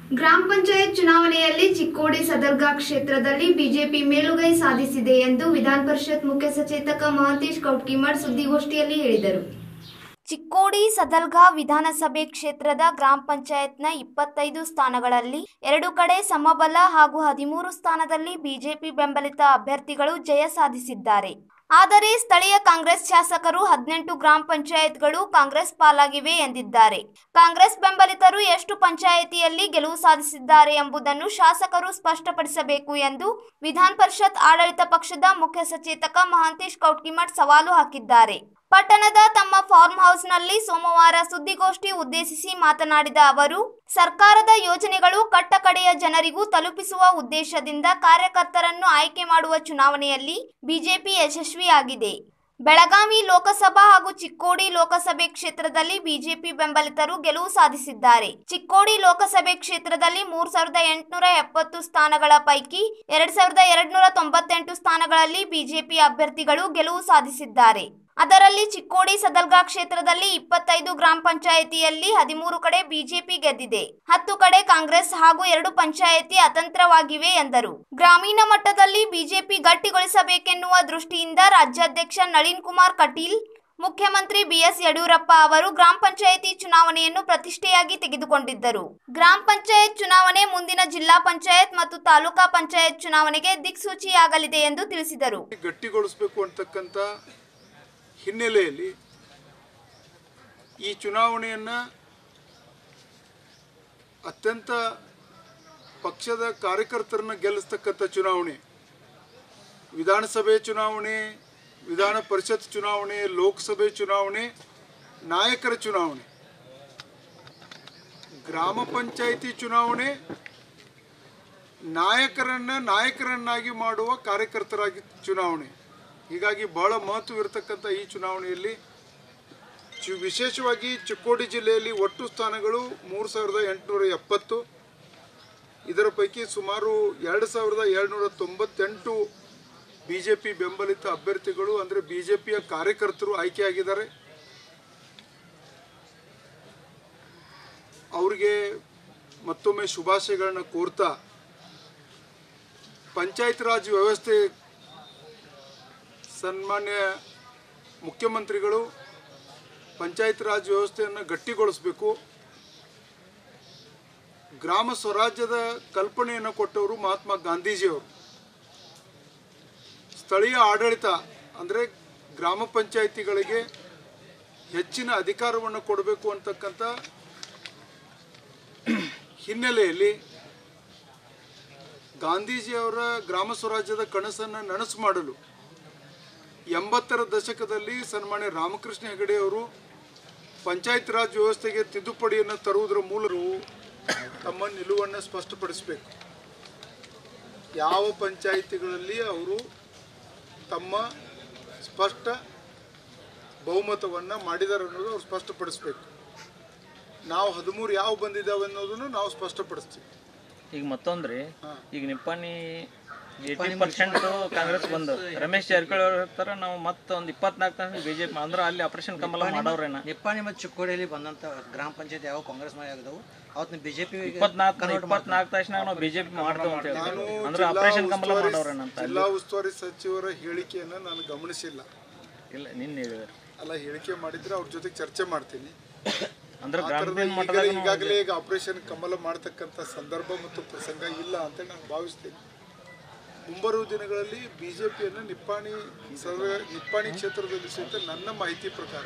ಗ್ರಾಮ ಪಂಚಾಯತ್ ಚುನಾವಣೆಯಲ್ಲಿ ಚಿಕ್ಕೋಡಿ ಸದರ್ಗಾ ಕ್ಷೇತ್ರದಲ್ಲಿ ಬಿಜೆಪಿ ಮೇಲುಗೈ ಸಾಧಿಸಿದೆ ಎಂದು ವಿಧಾನ ಪರಿಷತ್ ಮುಖ್ಯ ಸಚೇತಕ ಮಹಂತೇಶ್ ಕೌಟ್ಕಿಮಠ್ ಸುದ್ದಿಗೋಷ್ಠಿಯಲ್ಲಿ ಹೇಳಿದರು ಚಿಕ್ಕೋಡಿ ಸದಲ್ಗಾ ವಿಧಾನಸಭೆ ಕ್ಷೇತ್ರದ ಗ್ರಾಮ ಪಂಚಾಯತ್ನ ಇಪ್ಪತ್ತೈದು ಸ್ಥಾನಗಳಲ್ಲಿ ಎರಡು ಕಡೆ ಸಮಬಲ ಹಾಗೂ ಹದಿಮೂರು ಸ್ಥಾನದಲ್ಲಿ ಬಿಜೆಪಿ ಬೆಂಬಲಿತ ಅಭ್ಯರ್ಥಿಗಳು ಜಯ ಸಾಧಿಸಿದ್ದಾರೆ ಆದರೆ ಸ್ಥಳೀಯ ಕಾಂಗ್ರೆಸ್ ಶಾಸಕರು ಹದಿನೆಂಟು ಗ್ರಾಮ ಪಂಚಾಯತ್ಗಳು ಕಾಂಗ್ರೆಸ್ ಪಾಲಾಗಿವೆ ಎಂದಿದ್ದಾರೆ ಕಾಂಗ್ರೆಸ್ ಬೆಂಬಲಿತರು ಎಷ್ಟು ಪಂಚಾಯಿತಿಯಲ್ಲಿ ಗೆಲುವು ಸಾಧಿಸಿದ್ದಾರೆ ಎಂಬುದನ್ನು ಶಾಸಕರು ಸ್ಪಷ್ಟಪಡಿಸಬೇಕು ಎಂದು ವಿಧಾನ ಪರಿಷತ್ ಆಡಳಿತ ಪಕ್ಷದ ಮುಖ್ಯ ಸಚೇತಕ ಮಹಾಂತೇಶ್ ಕೌಟ್ಕಿಮಠ್ ಸವಾಲು ಹಾಕಿದ್ದಾರೆ ಪಟ್ಟಣದ ತಮ್ಮ ಫಾರ್ಮ್ ಹೌಸ್ನಲ್ಲಿ ಸೋಮವಾರ ಸುದ್ದಿಗೋಷ್ಠಿ ಉದ್ದೇಶಿಸಿ ಮಾತನಾಡಿದ ಅವರು ಸರ್ಕಾರದ ಯೋಜನೆಗಳು ಕಟ್ಟಕಡೆಯ ಜನರಿಗೂ ತಲುಪಿಸುವ ಉದ್ದೇಶದಿಂದ ಕಾರ್ಯಕರ್ತರನ್ನು ಆಯ್ಕೆ ಮಾಡುವ ಚುನಾವಣೆಯಲ್ಲಿ ಬಿಜೆಪಿ ಯಶಸ್ವಿಯಾಗಿದೆ ಬೆಳಗಾವಿ ಲೋಕಸಭಾ ಹಾಗೂ ಚಿಕ್ಕೋಡಿ ಲೋಕಸಭೆ ಕ್ಷೇತ್ರದಲ್ಲಿ ಬಿಜೆಪಿ ಬೆಂಬಲಿತರು ಗೆಲುವು ಸಾಧಿಸಿದ್ದಾರೆ ಚಿಕ್ಕೋಡಿ ಲೋಕಸಭೆ ಕ್ಷೇತ್ರದಲ್ಲಿ ಮೂರ್ ಸಾವಿರದ ಎಂಟುನೂರ ಎಪ್ಪತ್ತು ಸ್ಥಾನಗಳ ಪೈಕಿ ಎರಡ್ ಸಾವಿರದ ಎರಡ್ನೂರ ತೊಂಬತ್ತೆಂಟು ಸ್ಥಾನಗಳಲ್ಲಿ ಬಿಜೆಪಿ ಅಭ್ಯರ್ಥಿಗಳು ಗೆಲುವು ಸಾಧಿಸಿದ್ದಾರೆ ಅದರಲ್ಲಿ ಚಿಕ್ಕೋಡಿ ಸದಲ್ಗಾ ಕ್ಷೇತ್ರದಲ್ಲಿ ಇಪ್ಪತ್ತೈದು ಗ್ರಾಮ ಪಂಚಾಯಿತಿಯಲ್ಲಿ ಹದಿಮೂರು ಕಡೆ ಬಿಜೆಪಿ ಗೆದ್ದಿದೆ ಹತ್ತು ಕಡೆ ಕಾಂಗ್ರೆಸ್ ಹಾಗೂ ಎರಡು ಪಂಚಾಯಿತಿ ಅತಂತ್ರವಾಗಿವೆ ಎಂದರು ಗ್ರಾಮೀಣ ಮಟ್ಟದಲ್ಲಿ ಬಿಜೆಪಿ ಗಟ್ಟಿಗೊಳಿಸಬೇಕೆನ್ನುವ ದೃಷ್ಟಿಯಿಂದ ರಾಜ್ಯಾಧ್ಯಕ್ಷ ನಳಿನ್ ಕುಮಾರ್ ಕಟೀಲ್ ಮುಖ್ಯಮಂತ್ರಿ ಬಿಎಸ್ ಯಡಿಯೂರಪ್ಪ ಅವರು ಗ್ರಾಮ ಪಂಚಾಯಿತಿ ಚುನಾವಣೆಯನ್ನು ಪ್ರತಿಷ್ಠೆಯಾಗಿ ತೆಗೆದುಕೊಂಡಿದ್ದರು ಗ್ರಾಮ ಪಂಚಾಯತ್ ಚುನಾವಣೆ ಮುಂದಿನ ಜಿಲ್ಲಾ ಪಂಚಾಯತ್ ಮತ್ತು ತಾಲೂಕಾ ಪಂಚಾಯತ್ ಚುನಾವಣೆಗೆ ದಿಕ್ಸೂಚಿಯಾಗಲಿದೆ ಎಂದು ತಿಳಿಸಿದರು ಗಟ್ಟಿಗೊಳಿಸಬೇಕು ಅಂತಕ್ಕಂಥ ಹಿನ್ನೆಲೆಯಲ್ಲಿ ಈ ಚುನಾವಣೆಯನ್ನು ಅತ್ಯಂತ ಪಕ್ಷದ ಕಾರ್ಯಕರ್ತರನ್ನ ಗೆಲ್ಲಿಸ್ತಕ್ಕಂಥ ಚುನಾವಣೆ ವಿಧಾನಸಭೆ ಚುನಾವಣೆ ವಿಧಾನ ಪರಿಷತ್ ಚುನಾವಣೆ ಲೋಕಸಭೆ ಚುನಾವಣೆ ನಾಯಕರ ಚುನಾವಣೆ ಗ್ರಾಮ ಪಂಚಾಯಿತಿ ಚುನಾವಣೆ ನಾಯಕರನ್ನ ನಾಯಕರನ್ನಾಗಿ ಮಾಡುವ ಕಾರ್ಯಕರ್ತರಾಗಿ ಚುನಾವಣೆ ಹೀಗಾಗಿ ಬಹಳ ಮಹತ್ವವಿರತಕ್ಕಂಥ ಈ ಚುನಾವಣೆಯಲ್ಲಿ ಚು ವಿಶೇಷವಾಗಿ ಚಿಕ್ಕೋಡಿ ಜಿಲ್ಲೆಯಲ್ಲಿ ಒಟ್ಟು ಸ್ಥಾನಗಳು ಮೂರು ಸಾವಿರದ ಎಂಟುನೂರ ಎಪ್ಪತ್ತು ಇದರ ಪೈಕಿ ಸುಮಾರು ಎರಡು ಸಾವಿರದ ಏಳ್ನೂರ ತೊಂಬತ್ತೆಂಟು ಬಿ ಜೆ ಪಿ ಬೆಂಬಲಿತ ಅಭ್ಯರ್ಥಿಗಳು ಅಂದರೆ ಬಿ ಜೆ ಪಿಯ ಕಾರ್ಯಕರ್ತರು ಆಯ್ಕೆಯಾಗಿದ್ದಾರೆ ಅವರಿಗೆ ಮತ್ತೊಮ್ಮೆ ಶುಭಾಶಯಗಳನ್ನ ಕೋರ್ತಾ ಪಂಚಾಯತ್ ರಾಜ್ ವ್ಯವಸ್ಥೆ ಸನ್ಮಾನ್ಯ ಮುಖ್ಯಮಂತ್ರಿಗಳು ಪಂಚಾಯತ್ ರಾಜ್ ವ್ಯವಸ್ಥೆಯನ್ನು ಗಟ್ಟಿಗೊಳಿಸಬೇಕು ಗ್ರಾಮ ಸ್ವರಾಜ್ಯದ ಕಲ್ಪನೆಯನ್ನು ಕೊಟ್ಟವರು ಮಹಾತ್ಮ ಗಾಂಧೀಜಿಯವರು ಸ್ಥಳೀಯ ಆಡಳಿತ ಅಂದರೆ ಗ್ರಾಮ ಪಂಚಾಯಿತಿಗಳಿಗೆ ಹೆಚ್ಚಿನ ಅಧಿಕಾರವನ್ನು ಕೊಡಬೇಕು ಅಂತಕ್ಕಂಥ ಹಿನ್ನೆಲೆಯಲ್ಲಿ ಗಾಂಧೀಜಿಯವರ ಗ್ರಾಮ ಸ್ವರಾಜ್ಯದ ಕನಸನ್ನು ನನಸು ಮಾಡಲು ಎಂಬತ್ತರ ದಶಕದಲ್ಲಿ ಸನ್ಮಾನ್ಯ ರಾಮಕೃಷ್ಣ ಹೆಗಡೆ ಅವರು ಪಂಚಾಯತ್ ರಾಜ್ ವ್ಯವಸ್ಥೆಗೆ ತಿದ್ದುಪಡಿಯನ್ನು ತರುವುದರ ಮೂಲಕ ತಮ್ಮ ನಿಲುವನ್ನು ಸ್ಪಷ್ಟಪಡಿಸಬೇಕು ಯಾವ ಪಂಚಾಯಿತಿಗಳಲ್ಲಿ ಅವರು ತಮ್ಮ ಸ್ಪಷ್ಟ ಬಹುಮತವನ್ನು ಮಾಡಿದ್ದಾರೆ ಅನ್ನೋದು ಅವ್ರು ಸ್ಪಷ್ಟಪಡಿಸಬೇಕು ನಾವು ಹದಿಮೂರು ಯಾವ ಬಂದಿದ್ದಾವೆ ಅನ್ನೋದನ್ನು ನಾವು ಸ್ಪಷ್ಟಪಡಿಸ್ತೀವಿ ಈಗ ಮತ್ತೊಂದ್ರಿ ಹಾ. ಈಗ ನಿಪ್ಪಾಣಿ ಏಯ್ಟಿ ಪರ್ಸೆಂಟ್ ಕಾಂಗ್ರೆಸ್ ಬಂದು ರಮೇಶ್ ಜಾರಕಿಹೊಳಿ ಅವ್ರ ಇರ್ತಾರ ನಾವು ಮತ್ತೆ ಒಂದು ಇಪ್ಪತ್ನಾಲ್ಕು ತನಕ ಬಿಜೆಪಿ ಅಂದ್ರೆ ಅಲ್ಲಿ ಆಪರೇಷನ್ ಕಮಲ ಮಾಡವ್ರೇನ ನಿಪ್ಪಾಣಿ ಮತ್ತು ಚಿಕ್ಕೋಡಿಯಲ್ಲಿ ಬಂದಂಥ ಗ್ರಾಮ ಪಂಚಾಯತ್ ಯಾವ ಕಾಂಗ್ರೆಸ್ ಮನೆ ಆಗಿದವು ಅವತ್ತು ಬಿಜೆಪಿ ಇಪ್ಪತ್ನಾಲ್ಕು ಇಪ್ಪತ್ನಾಲ್ಕು ತಕ್ಷಣ ನಾವು ಬಿಜೆಪಿ ಮಾಡ್ತೇವೆ ಅಂತ ನಾನು ಹೇಳ್ತೀವಿ ಅಂದ್ರೆ ಜಿಲ್ಲಾ ಆಪರೇಷನ್ ಕಮಲ ಉಸ್ತುವಾರಿ- ಮಾಡವ್ರೇನ ಅಂತ ಜಿಲ್ಲಾ ಉಸ್ತುವಾರಿ ಸಚಿವರ ಹೇಳಿಕೆಯನ್ನು ನಾನು ಗಮನಿಸಿಲ್ಲ ಇಲ್ಲ ನಿನ್ನೆ ಹೇಳಿದಾರೆ ಅಲ್ಲ ಹೇಳಿಕೆ ಮಾಡಿದ್ರೆ ಅವ್ರ ಜೊತೆಗೆ ಚರ್ಚೆ ಮಾಡ್ತೀನಿ ಅಂದ್ರೆ ಆ ಥರದ ಗ್ರಾಮೀಣ ಈಗಲೇ- ಮಟ್ಟದಾಗ ಈಗಾಗಲೇ ಈಗ ಆಪರೇಷನ್ ಕಮಲ ಮಾಡತಕ್ಕಂಥ ಸಂದರ್ಭ ಮತ್ತು ಪ್ರಸಂಗ ಇಲ್ಲ ಅಂತ ನಾನು ಭಾವಿಸ್ತೇನೆ ಮುಂಬರುವ ದಿನಗಳಲ್ಲಿ ಬಿಜೆಪಿಯನ್ನು ನಿಪ್ಪಾಣಿ ಸರ್ವ ನಿಪ್ಪಾಣಿ ಕ್ಷೇತ್ರದಲ್ಲಿ ಸಹಿತ ನನ್ನ ಮಾಹಿತಿ ಪ್ರಕಾರ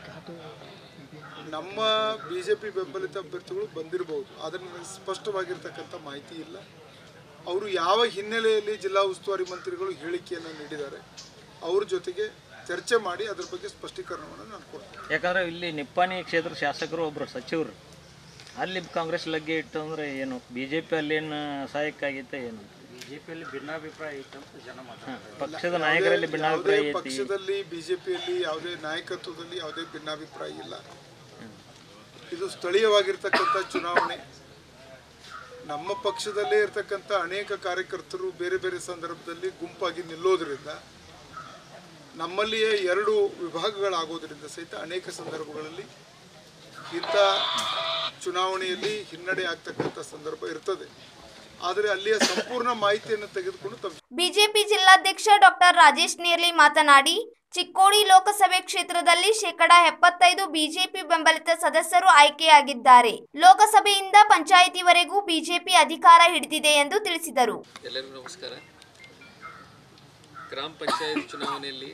ನಮ್ಮ ಬಿಜೆಪಿ ಬೆಂಬಲಿತ ಅಭ್ಯರ್ಥಿಗಳು ಬಂದಿರಬಹುದು ಆದರೆ ನನಗೆ ಸ್ಪಷ್ಟವಾಗಿರ್ತಕ್ಕಂಥ ಮಾಹಿತಿ ಇಲ್ಲ ಅವರು ಯಾವ ಹಿನ್ನೆಲೆಯಲ್ಲಿ ಜಿಲ್ಲಾ ಉಸ್ತುವಾರಿ ಮಂತ್ರಿಗಳು ಹೇಳಿಕೆಯನ್ನು ನೀಡಿದ್ದಾರೆ ಅವ್ರ ಜೊತೆಗೆ ಚರ್ಚೆ ಮಾಡಿ ಅದ್ರ ಬಗ್ಗೆ ಸ್ಪಷ್ಟೀಕರಣವನ್ನು ನಾನು ಕೊಡ್ತೀನಿ ಯಾಕಂದ್ರೆ ಇಲ್ಲಿ ನಿಪ್ಪಾಣಿ ಕ್ಷೇತ್ರ ಶಾಸಕರು ಒಬ್ರು ಸಚಿವರು ಅಲ್ಲಿ ಕಾಂಗ್ರೆಸ್ ಲಗ್ಗೆ ಇಟ್ಟು ಅಂದ್ರೆ ಏನು ಬಿಜೆಪಿ ಅಲ್ಲೇನು ಸಹಾಯಕ ಆಗೈತೆ ಏನು ಬಿಜೆಪಿಯಲ್ಲಿ ಭಿನ್ನಾಭಿಪ್ರಾಯ ಇತ್ತು ಅಂತ ಜನ ಹಾ, ಪಕ್ಷದ ನಾಯಕರಲ್ಲಿ ಯಾವುದೇ ಭಿನ್ನಾಭಿಪ್ರಾಯ ಐತಿ ಪಕ್ಷದಲ್ಲಿ ಬಿಜೆಪಿಯಲ್ಲಿ ಯಾವುದೇ ನಾಯಕತ್ವದಲ್ಲಿ ಯಾವುದೇ ಭಿನ್ನಾಭಿಪ್ರಾಯ ಇಲ್ಲ ಇದು ಸ್ಥಳೀಯವಾಗಿರ್ತಕ್ಕಂಥ ಚುನಾವಣೆ ನಮ್ಮ ಪಕ್ಷದಲ್ಲೇ ಇರ್ತಕ್ಕಂಥ ಅನೇಕ ಕಾರ್ಯಕರ್ತರು ಬೇರೆ ಬೇರೆ ಸಂದರ್ಭದಲ್ಲಿ ಗುಂಪಾಗಿ ನಿಲ್ಲೋದ್ರಿಂದ ನಮ್ಮಲ್ಲಿಯೇ ಎರಡು ವಿಭಾಗಗಳಾಗೋದ್ರಿಂದ ಸಹಿತ ಅನೇಕ ಸಂದರ್ಭಗಳಲ್ಲಿ ಇಂಥ ಚುನಾವಣೆಯಲ್ಲಿ ಹಿನ್ನಡೆ ಆಗ್ತಕ್ಕಂಥ ಸಂದರ್ಭ ಇರ್ತದೆ ಆದರೆ ಅಲ್ಲಿಯ ಸಂಪೂರ್ಣ ಮಾಹಿತಿಯನ್ನು ತೆಗೆದುಕೊಂಡು ತಮ್ಮ ಬಿಜೆಪಿ ಜಿಲ್ಲಾಧ್ಯಕ್ಷ ಡಾಕ್ಟರ್ ರಾಜೇಶ್ ನೇರ್ಲಿ ಮಾತನಾಡಿ ಚಿಕ್ಕೋಡಿ ಲೋಕಸಭೆ ಕ್ಷೇತ್ರದಲ್ಲಿ ಶೇಕಡಾ ಎಪ್ಪತ್ತೈದು ಬಿಜೆಪಿ ಬೆಂಬಲಿತ ಸದಸ್ಯರು ಆಯ್ಕೆಯಾಗಿದ್ದಾರೆ ಲೋಕಸಭೆಯಿಂದ ಪಂಚಾಯಿತಿವರೆಗೂ ಬಿಜೆಪಿ ಅಧಿಕಾರ ಹಿಡಿದಿದೆ ಎಂದು ತಿಳಿಸಿದರು ಎಲ್ಲರಿಗೂ ನಮಸ್ಕಾರ ಗ್ರಾಮ ಪಂಚಾಯತ್ ಚುನಾವಣೆಯಲ್ಲಿ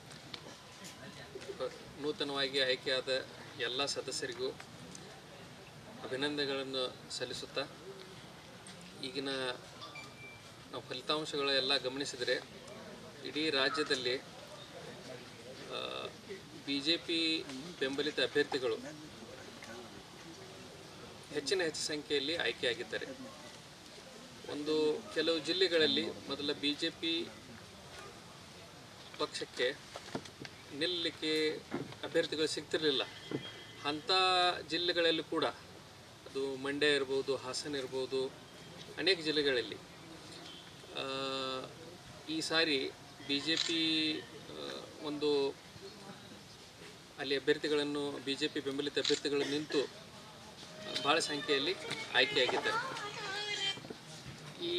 ಅ, ನೂತನವಾಗಿ ಆಯ್ಕೆಯಾದ ಎಲ್ಲ ಸದಸ್ಯರಿಗೂ ಅಭಿನಂದನೆಗಳನ್ನು ಸಲ್ಲಿಸುತ್ತಾ ಈಗಿನ ನಾವು ಫಲಿತಾಂಶಗಳ ಎಲ್ಲ ಗಮನಿಸಿದರೆ ಇಡೀ ರಾಜ್ಯದಲ್ಲಿ ಬಿ ಜೆ ಪಿ ಬೆಂಬಲಿತ ಅಭ್ಯರ್ಥಿಗಳು ಹೆಚ್ಚಿನ ಹೆಚ್ಚು ಸಂಖ್ಯೆಯಲ್ಲಿ ಆಯ್ಕೆಯಾಗಿದ್ದಾರೆ ಒಂದು ಕೆಲವು ಜಿಲ್ಲೆಗಳಲ್ಲಿ ಮೊದಲ ಬಿ ಜೆ ಪಿ ಪಕ್ಷಕ್ಕೆ ನಿಲ್ಲಲಿಕ್ಕೆ ಅಭ್ಯರ್ಥಿಗಳು ಸಿಗ್ತಿರಲಿಲ್ಲ ಅಂಥ ಜಿಲ್ಲೆಗಳಲ್ಲಿ ಕೂಡ ಅದು ಮಂಡ್ಯ ಇರ್ಬೋದು ಹಾಸನ ಇರ್ಬೋದು ಅನೇಕ ಜಿಲ್ಲೆಗಳಲ್ಲಿ ಆ, ಈ ಸಾರಿ ಬಿ ಜೆ ಪಿ ಒಂದು ಅಲ್ಲಿ ಅಭ್ಯರ್ಥಿಗಳನ್ನು ಬಿ ಜೆ ಪಿ ಬೆಂಬಲಿತ ಅಭ್ಯರ್ಥಿಗಳು ನಿಂತು ಭಾಳ ಸಂಖ್ಯೆಯಲ್ಲಿ ಆಯ್ಕೆಯಾಗಿದ್ದಾರೆ ಈ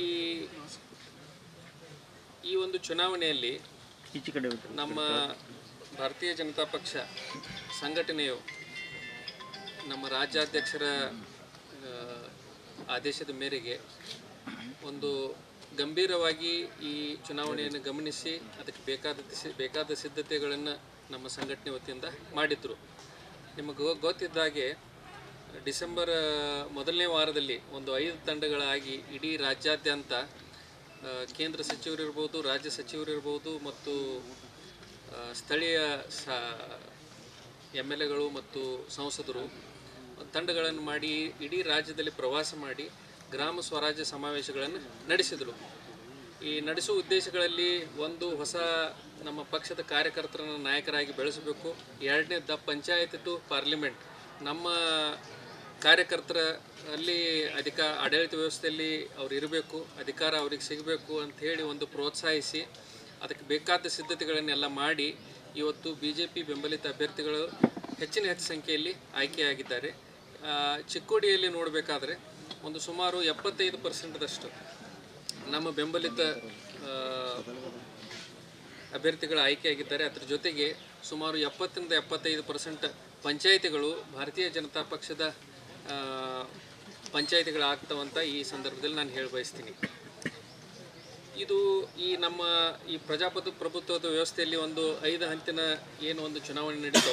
ಈ ಒಂದು ಚುನಾವಣೆಯಲ್ಲಿ ಈಚೆ ಕಡೆ ಹೋಗ್ತಾರೆ. ನಮ್ಮ ಭಾರತೀಯ ಜನತಾ ಪಕ್ಷ ಸಂಘಟನೆಯು ನಮ್ಮ ರಾಜ್ಯಾಧ್ಯಕ್ಷರ ಆ, ಆದೇಶದ ಮೇರೆಗೆ ಒಂದು ಗಂಭೀರವಾಗಿ ಈ ಚುನಾವಣೆಯನ್ನು ಗಮನಿಸಿ ಅದಕ್ಕೆ ಬೇಕಾದ ಸಿ- ಬೇಕಾದ ಸಿದ್ಧತೆಗಳನ್ನು ನಮ್ಮ ಸಂಘಟನೆ ವತಿಯಿಂದ ಮಾಡಿದ್ರು ನಿಮಗೆ ಗೊ- ಗೊತ್ತಿದ್ದಾಗೆ ಡಿಸೆಂಬರ್ ಮೊದಲನೇ ವಾರದಲ್ಲಿ ಒಂದು ಐದು ತಂಡಗಳಾಗಿ ಇಡೀ ರಾಜ್ಯಾದ್ಯಂತ ಆ, ಕೇಂದ್ರ ಸಚಿವರಿರ್ಬೋದು ರಾಜ್ಯ ಸಚಿವರಿರ್ಬೋದು ಮತ್ತು ಆ, ಸ್ಥಳೀಯ ಸ ಎಮ್ ಎಲ್ ಎಗಳು ಮತ್ತು ಸಂಸದರು ತಂಡಗಳನ್ನು ಮಾಡಿ ಇಡೀ ರಾಜ್ಯದಲ್ಲಿ ಪ್ರವಾಸ ಮಾಡಿ ಗ್ರಾಮ ಸ್ವರಾಜ್ಯ ಸಮಾವೇಶಗಳನ್ನು ನಡೆಸಿದರು ಈ ನಡೆಸುವ ಉದ್ದೇಶಗಳಲ್ಲಿ ಒಂದು ಹೊಸ ನಮ್ಮ ಪಕ್ಷದ ಕಾರ್ಯಕರ್ತರನ್ನು ನಾಯಕರಾಗಿ ಬೆಳೆಸಬೇಕು ಎರಡನೇದ ಪಂಚಾಯತ್ ಟು ಪಾರ್ಲಿಮೆಂಟ್ ನಮ್ಮ ಕಾರ್ಯಕರ್ತರ ಅಲ್ಲಿ ಅಧಿಕ ಆಡಳಿತ ವ್ಯವಸ್ಥೆಯಲ್ಲಿ ಅವ್ರು ಇರಬೇಕು ಅಧಿಕಾರ ಅವ್ರಿಗೆ ಸಿಗಬೇಕು ಅಂತ ಹೇಳಿ ಒಂದು ಪ್ರೋತ್ಸಾಹಿಸಿ ಅದಕ್ಕೆ ಬೇಕಾದ ಸಿದ್ಧತೆಗಳನ್ನೆಲ್ಲ ಮಾಡಿ ಇವತ್ತು ಬಿ ಜೆ ಪಿ ಬೆಂಬಲಿತ ಅಭ್ಯರ್ಥಿಗಳು ಹೆಚ್ಚಿನ ಹೆಚ್ಚು ಸಂಖ್ಯೆಯಲ್ಲಿ ಆಯ್ಕೆಯಾಗಿದ್ದಾರೆ ಆ, ಚಿಕ್ಕೋಡಿಯಲ್ಲಿ ನೋಡಬೇಕಾದ್ರೆ ಒಂದು ಸುಮಾರು ಎಪ್ಪತ್ತೈದು ಪರ್ಸೆಂಟ್ದಷ್ಟು ನಮ್ಮ ಬೆಂಬಲಿತ ಆ, ಅಭ್ಯರ್ಥಿಗಳು ಆಯ್ಕೆಯಾಗಿದ್ದಾರೆ ಅದರ ಜೊತೆಗೆ ಸುಮಾರು ಎಪ್ಪತ್ತರಿಂದ ಎಪ್ಪತ್ತೈದು ಪರ್ಸೆಂಟ್ ಪಂಚಾಯಿತಿಗಳು ಭಾರತೀಯ ಜನತಾ ಪಕ್ಷದ ಆ, ಪಂಚಾಯಿತಿಗಳಾಗ್ತವಂತ ಈ ಸಂದರ್ಭದಲ್ಲಿ ನಾನು ಹೇಳಿ ಬಯಸ್ತೀನಿ ಇದು ಈ ನಮ್ಮ ಈ ಪ್ರಜಾಪ್ರಭು ಪ್ರಭುತ್ವದ ವ್ಯವಸ್ಥೆಯಲ್ಲಿ ಒಂದು ಐದು ಹಂತಿನ ಏನು ಒಂದು ಚುನಾವಣೆ ನಡೀತೋ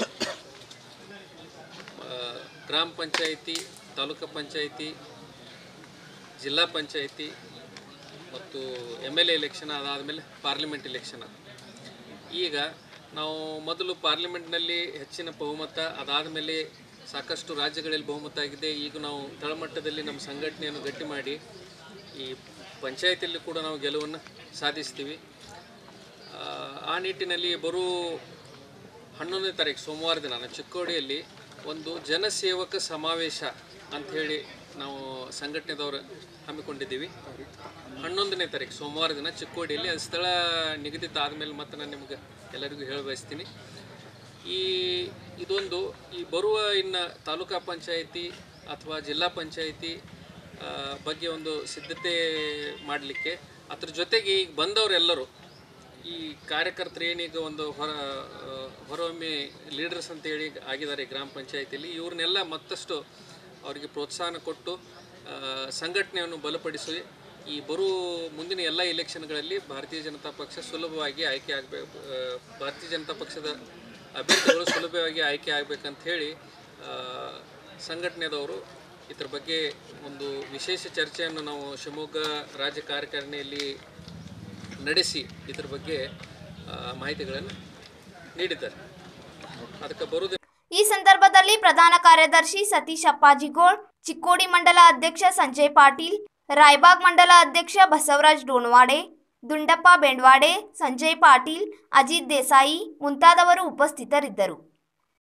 ಆ, ಗ್ರಾಮ ಪಂಚಾಯಿತಿ ತಾಲೂಕು ಪಂಚಾಯಿತಿ ಜಿಲ್ಲಾ ಪಂಚಾಯಿತಿ ಮತ್ತು ಎಮ್ ಎಲ್ ಎ ಎಲೆಕ್ಷನ್ ಅದಾದಮೇಲೆ ಪಾರ್ಲಿಮೆಂಟ್ ಎಲೆಕ್ಷನ್ ಈಗ ನಾವು ಮೊದಲು ಪಾರ್ಲಿಮೆಂಟ್ನಲ್ಲಿ ಹೆಚ್ಚಿನ ಬಹುಮತ ಅದಾದಮೇಲೆ ಸಾಕಷ್ಟು ರಾಜ್ಯಗಳಲ್ಲಿ ಬಹುಮತ ಆಗಿದೆ ಈಗ ನಾವು ತಳಮಟ್ಟದಲ್ಲಿ ನಮ್ಮ ಸಂಘಟನೆಯನ್ನು ಗಟ್ಟಿ ಮಾಡಿ ಈ ಪಂಚಾಯತಿಯಲ್ಲಿ ಕೂಡ ನಾವು ಗೆಲುವನ್ನು ಸಾಧಿಸ್ತೀವಿ ಆ, ಆ ನಿಟ್ಟಿನಲ್ಲಿ ಬರೋ ಹನ್ನೊಂದನೇ ತಾರೀಕು ಸೋಮವಾರ ದಿನ ನಾವು ಚಿಕ್ಕೋಡಿಯಲ್ಲಿ ಒಂದು ಜನಸೇವಕ ಸಮಾವೇಶ ಅಂಥೇಳಿ ನಾವು ಸಂಘಟನೆದವರು ಹಮ್ಮಿಕೊಂಡಿದ್ದೀವಿ ಹನ್ನೊಂದನೇ ತಾರೀಕು ಸೋಮವಾರ ದಿನ ಚಿಕ್ಕೋಡಿಯಲ್ಲಿ ಅದು ಸ್ಥಳ ನಿಗದಿತ ಆದಮೇಲೆ ಮತ್ತೆ ನಾನು ನಿಮ್ಗೆ ಎಲ್ಲರಿಗೂ ಹೇಳ ಬಯಸ್ತೀನಿ ಈ ಇದೊಂದು ಈ ಬರುವ ಇನ್ನು ತಾಲೂಕಾ ಪಂಚಾಯಿತಿ ಅಥವಾ ಜಿಲ್ಲಾ ಪಂಚಾಯಿತಿ ಆ, ಬಗ್ಗೆ ಒಂದು ಸಿದ್ಧತೆ ಮಾಡಲಿಕ್ಕೆ ಅದ್ರ ಜೊತೆಗೆ ಈಗ ಬಂದವರೆಲ್ಲರೂ ಈ ಕಾರ್ಯಕರ್ತರು ಏನೀಗ ಒಂದು ಹೊರ ಆ, ಹೊರಹೊಮ್ಮೆ ಲೀಡರ್ಸ್ ಅಂತೇಳಿ ಆಗಿದ್ದಾರೆ ಗ್ರಾಮ ಪಂಚಾಯತಿಯಲ್ಲಿ ಇವ್ರನ್ನೆಲ್ಲ ಮತ್ತಷ್ಟು ಅವರಿಗೆ ಪ್ರೋತ್ಸಾಹನ ಕೊಟ್ಟು ಆ, ಸಂಘಟನೆಯನ್ನು ಬಲಪಡಿಸಿ ಈ ಬರೋ ಮುಂದಿನ ಎಲ್ಲ ಇಲೆಕ್ಷನ್ಗಳಲ್ಲಿ ಭಾರತೀಯ ಜನತಾ ಪಕ್ಷ ಸುಲಭವಾಗಿ ಆಯ್ಕೆ ಆಗಬೇಕು ಭಾರತೀಯ ಜನತಾ ಪಕ್ಷದ ಅಭ್ಯರ್ಥಿಗಳು ಸುಲಭವಾಗಿ ಆಯ್ಕೆ ಆಗಬೇಕಂತ ಹೇಳಿ ಆ, ಸಂಘಟನೆದವರು ಇದ್ರ ಬಗ್ಗೆ ಒಂದು ವಿಶೇಷ ಚರ್ಚೆಯನ್ನು ನಾವು ಶಿವಮೊಗ್ಗ ರಾಜ್ಯ ಕಾರ್ಯಕಾರಿಣಿಯಲ್ಲಿ ನಡೆಸಿ ಇದ್ರ ಬಗ್ಗೆ ಆ, ಮಾಹಿತಿಗಳನ್ನು ನೀಡಿದ್ದಾರೆ ಅದಕ್ಕೆ ಬರುವುದೇ ಈ ಸಂದರ್ಭದಲ್ಲಿ ಪ್ರಧಾನ ಕಾರ್ಯದರ್ಶಿ ಸತೀಶ್ ಅಪ್ಪಾಜಿಗೋಳ್ ಚಿಕ್ಕೋಡಿ ಮಂಡಲ ಅಧ್ಯಕ್ಷ ಸಂಜಯ್ ಪಾಟೀಲ್ ರಾಯಬಾಗ್ ಮಂಡಲ ಅಧ್ಯಕ್ಷ ಬಸವರಾಜ್ ಡೋಣವಾಡೆ ದುಂಡಪ್ಪ ಬೆಂಡ್ವಾಡೆ ಸಂಜಯ್ ಪಾಟೀಲ್ ಅಜಿತ್ ದೇಸಾಯಿ ಮುಂತಾದವರು ಉಪಸ್ಥಿತರಿದ್ದರು